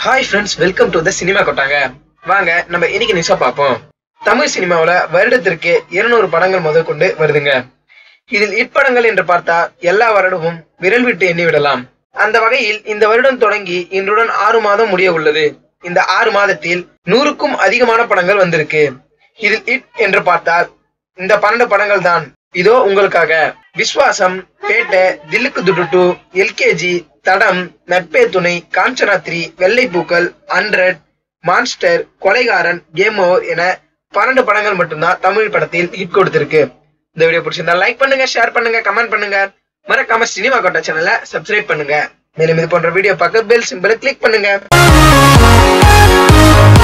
hi friends welcome to the cinema கொட்டாங்க வாங்க நம்ம இன்னைக்கு நியூஸா பார்ப்போம் தமிழ் சினிமாவுல வருடத்திற்கு இருநூறு படங்கள் முதல் கொண்டு வருதுங்க இதில் இப்படங்கள் என்று பார்த்தா எல்லா வருடமும் விரல் விட்டு எண்ணி விடலாம் அந்த வகையில் இந்த வருடம் தொடங்கி இன்றுடன் ஆறு மாதம் முடிய உள்ளது இந்த ஆறு மாதத்தில் நூறுக்கும் அதிகமான படங்கள் வந்திருக்கு இதில் இட் என்று பார்த்தால் இந்த பன்னெண்டு படங்கள் தான் இதோ உங்களுக்காக விஸ்வாசம் பேட்டை தில்லுக்கு துடுட்டு எல்கேஜி தடம் நட்பே துணை காஞ்சனாத்ரி வெள்ளை பூக்கள் ஹண்ட்ரட் மான்ஸ்டர் கொலைகாரன் கேம் ஓவர் என பன்னெண்டு படங்கள் மட்டும்தான் தமிழ் படத்தில் ஹிட் கொடுத்திருக்கு இந்த வீடியோ பிடிச்சிருந்தா லைக் பண்ணுங்க ஷேர் பண்ணுங்க கமெண்ட் பண்ணுங்க மறக்காம சினிமா கோட்டா சேனலை சப்ஸ்கிரைப் பண்ணுங்க மேலும் இது போன்ற வீடியோ பார்க்க பெல் சிம்பிளை கிளிக் பண்ணுங்க